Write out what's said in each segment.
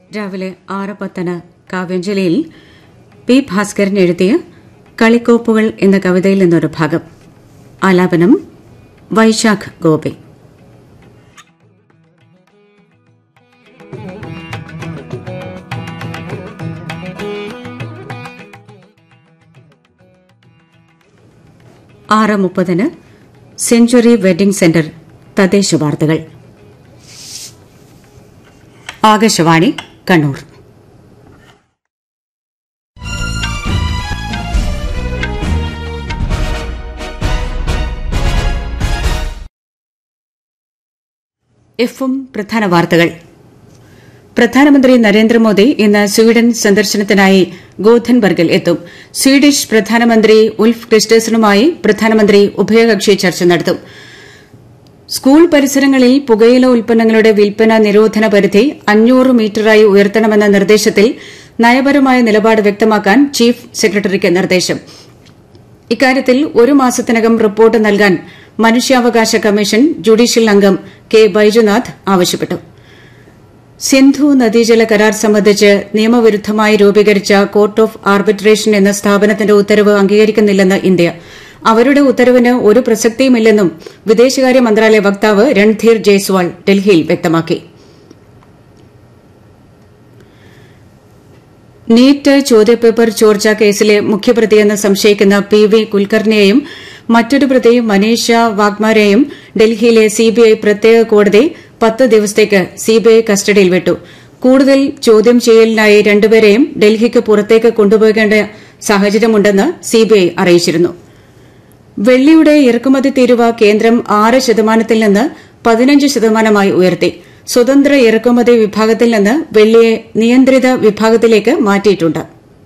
രാവിലെ ആറ് പത്തിന് കാവ്യാഞ്ജലിയിൽ പി ഭാസ്കരൻ എഴുതിയ കളിക്കോപ്പുകൾ എന്ന കവിതയിൽ നിന്നൊരു ഭാഗം ആലാപനം വൈശാഖ് ഗോപി ആറ് മുപ്പതിന് സെഞ്ചുറി വെഡിംഗ് സെന്റർ തദ്ദേശ വാർത്തകൾ ആകാശവാണി കണ്ണൂർ എഫും പ്രധാന വാർത്തകൾ പ്രധാനമന്ത്രി നരേന്ദ്രമോദി ഇന്ന് സ്വീഡൻ സന്ദർശനത്തിനായി ഗോഥൻബർഗിൽ എത്തും സ്വീഡിഷ് പ്രധാനമന്ത്രി ഉൽഫ് ക്രിസ്റ്റേഴ്സണുമായി പ്രധാനമന്ത്രി ഉഭയകക്ഷി ചർച്ച നടത്തും സ്കൂൾ പരിസരങ്ങളിൽ പുകയില ഉൽപ്പന്നങ്ങളുടെ വിൽപ്പന നിരോധന പരിധി അഞ്ഞൂറ് മീറ്ററായി ഉയർത്തണമെന്ന നിർദ്ദേശത്തിൽ നയപരമായ നിലപാട് വ്യക്തമാക്കാൻ ചീഫ് സെക്രട്ടറിക്ക് നിർദ്ദേശം ഇക്കാര്യത്തിൽ ഒരു മാസത്തിനകം റിപ്പോർട്ട് നൽകാൻ മനുഷ്യാവകാശ കമ്മീഷൻ ജുഡീഷ്യൽ അംഗം കെ ബൈജുനാഥ് ആവശ്യപ്പെട്ടു സിന്ധു നദീജല കരാർ സംബന്ധിച്ച് നിയമവിരുദ്ധമായി രൂപീകരിച്ച കോർട്ട് ഓഫ് ആർബിട്രേഷൻ എന്ന സ്ഥാപനത്തിന്റെ ഉത്തരവ് അംഗീകരിക്കുന്നില്ലെന്ന് ഇന്ത്യ അവരുടെ ഉത്തരവിന് ഒരു പ്രസക്തിയുമില്ലെന്നും വിദേശകാര്യ മന്ത്രാലയ വക്താവ് രൺധീർ ജയ്സ്വാൾ ഡൽഹിയിൽ വ്യക്തമാക്കി നീറ്റ് ചോദ്യപേപ്പർ ചോർച്ച കേസിലെ മുഖ്യപ്രതിയെന്ന് സംശയിക്കുന്ന പി വി കുൽക്കർണിയെയും മറ്റൊരു പ്രതി മനീഷ വാഗ്മാരെയും ഡൽഹിയിലെ സിബിഐ പ്രത്യേക കോടതി പത്ത് ദിവസത്തേക്ക് സിബിഐ കസ്റ്റഡിയിൽ വിട്ടു കൂടുതൽ ചോദ്യം ചെയ്യലിനായി രണ്ടുപേരെയും ഡൽഹിക്ക് പുറത്തേക്ക് കൊണ്ടുപോകേണ്ട സാഹചര്യമുണ്ടെന്ന് സിബിഐ അറിയിച്ചിരുന്നു വെള്ളിയുടെ ഇറക്കുമതി തീരുവ കേന്ദ്രം ആറ് ശതമാനത്തിൽ നിന്ന് പതിനഞ്ച് ശതമാനമായി ഉയർത്തി സ്വതന്ത്ര ഇറക്കുമതി വിഭാഗത്തിൽ നിന്ന് വെള്ളിയെ നിയന്ത്രിത വിഭാഗത്തിലേക്ക് മാറ്റിയിട്ടുണ്ട്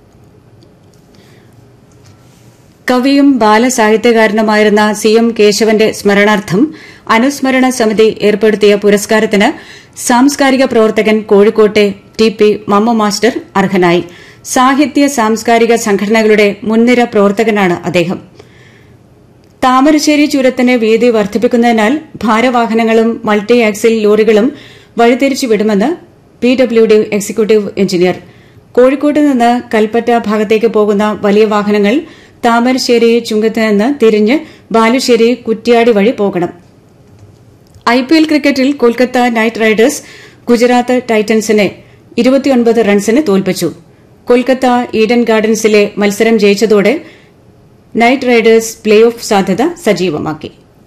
കവിയും ബാലസാഹിത്യകാരനുമായിരുന്ന സി എം കേശവന്റെ സ്മരണാർത്ഥം അനുസ്മരണ സമിതി ഏർപ്പെടുത്തിയ പുരസ്കാരത്തിന് സാംസ്കാരിക പ്രവർത്തകൻ കോഴിക്കോട്ടെ ടി പി മമ്മ മാസ്റ്റർ അർഹനായി സാഹിത്യ സാംസ്കാരിക സംഘടനകളുടെ മുൻനിര പ്രവർത്തകനാണ് അദ്ദേഹം താമരശ്ശേരി ചുരത്തിന് വീതി വർദ്ധിപ്പിക്കുന്നതിനാൽ ഭാരവാഹനങ്ങളും മൾട്ടി ആക്സിൽ ലോറികളും വഴിതിരിച്ചു വിടുമെന്ന് P W D executive engineer കോഴിക്കോട്ട് നിന്ന് കൽപ്പറ്റ ഭാഗത്തേക്ക് പോകുന്ന വലിയ വാഹനങ്ങൾ താമരശ്ശേരി ചുങ്കത്ത് നിന്ന് തിരിഞ്ഞ് ബാലുശ്ശേരി കുറ്റ്യാടി വഴി പോകണം ഐപിഎൽ ക്രിക്കറ്റിൽ കൊൽക്കത്ത നൈറ്റ് റൈഡേഴ്സ് ഗുജറാത്ത് ടൈറ്റൻസിനെ ഇരുപത്തിയൊൻപത് റൺസിന് തോൽപ്പിച്ചു കൊൽക്കത്ത ഈഡൻ ഗാർഡൻസിലെ മത്സരം ജയിച്ചതോടെ നൈറ്റ് റൈഡേഴ്സ് പ്ലേ ഓഫ് സാധ്യത സജീവമാക്കി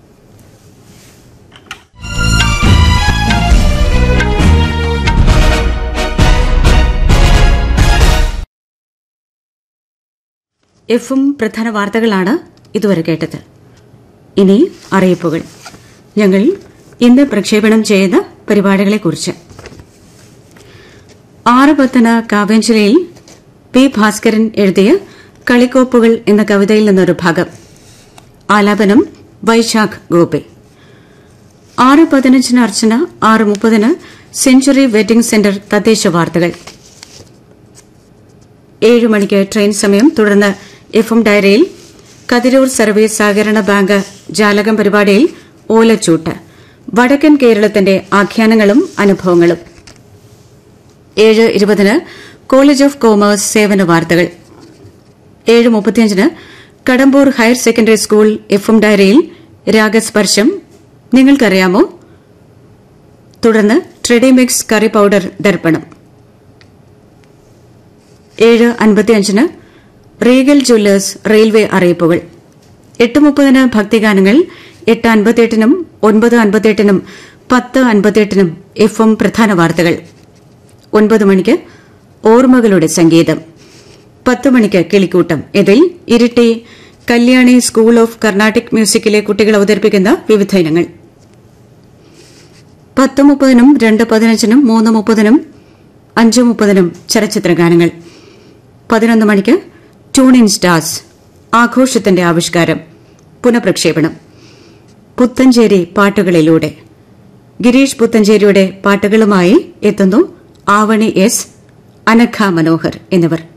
എഫും പ്രധാന വാർത്തകളാണ് ഇതുവരെ കേട്ടത് ഇനി അറിയിപ്പുകൾ ഞങ്ങൾ ഇന്ന് പ്രക്ഷേപണം ചെയ്യുന്ന പരിപാടികളെക്കുറിച്ച് ആറ് പത്തിന് കാവ്യാഞ്ജലിയിൽ പി ഭാസ്കരൻ എഴുതിയ കളിക്കോപ്പുകൾ എന്ന കവിതയിൽ നിന്നൊരു ഭാഗം ആലാപനം വൈശാഖ് ഗോപി ആറ് പതിനഞ്ചിന് അർച്ചന ആറ് മുപ്പതിന് സെഞ്ചുറി വെഡിംഗ് സെന്റർ തദ്ദേശ വാർത്തകൾ ഏഴ് മണിക്ക് ട്രെയിൻ സമയം തുടർന്ന് എഫ് എം ഡയറിയിൽ കതിരൂർ സർവീസ് സഹകരണ ബാങ്ക് ജാലകം പരിപാടിയിൽ ഓലച്ചൂട്ട് വടക്കൻ കേരളത്തിന്റെ ആഖ്യാനങ്ങളും അനുഭവങ്ങളും ഏഴ് ഇരുപതിന് കോളേജ് ഓഫ് കോമേഴ്സ് സേവന വാർത്തകൾ ഏഴ് മുപ്പത്തിയഞ്ചിന് Kadambur higher secondary school F M ഡയറിയിൽ രാഗസ്പർശം നിങ്ങൾക്കറിയാമോ തുടർന്ന് ട്രെഡിമിക്സ് കറി പൌഡർ ദർപ്പണം ഏഴ് അൻപത്തിയഞ്ചിന് റീഗൽ ജ്വല്ലേഴ്സ് റെയിൽവേ അറിയിപ്പുകൾ എട്ട് മുപ്പതിന് ഭക്തിഗാനങ്ങൾ എട്ട് അൻപത്തിയെട്ടിനും ഒൻപത് അൻപത്തിയെട്ടിനും പത്ത് അൻപത്തിയെട്ടിനും എഫ് എം പ്രധാന വാർത്തകൾ ഒൻപത് മണിക്ക് ഓർമ്മകളുടെ സംഗീതം പത്ത് മണിക്ക് കിളിക്കൂട്ടം ഇതിൽ ഇരിട്ടി കല്യാണി സ്കൂൾ ഓഫ് കർണാട്ടിക് മ്യൂസിക്കിലെ കുട്ടികൾ അവതരിപ്പിക്കുന്ന വിവിധ ഇനങ്ങൾ പത്ത് മുപ്പതിനും രണ്ട് പതിനഞ്ചിനും മൂന്ന് മുപ്പതിനും അഞ്ച് മുപ്പതിനും ചലച്ചിത്ര ഗാനങ്ങൾ പതിനൊന്ന് മണിക്ക് ട്യൂൺ ഇൻ സ്റ്റാർസ് ആഘോഷത്തിന്റെ ആവിഷ്കാരം പുനഃപ്രക്ഷേപണം പുത്തഞ്ചേരി പാട്ടുകളിലൂടെ ഗിരീഷ് പുത്തഞ്ചേരിയുടെ പാട്ടുകളുമായി എത്തുന്നു ആവണി എസ് അനഘ മനോഹർ എന്നിവർ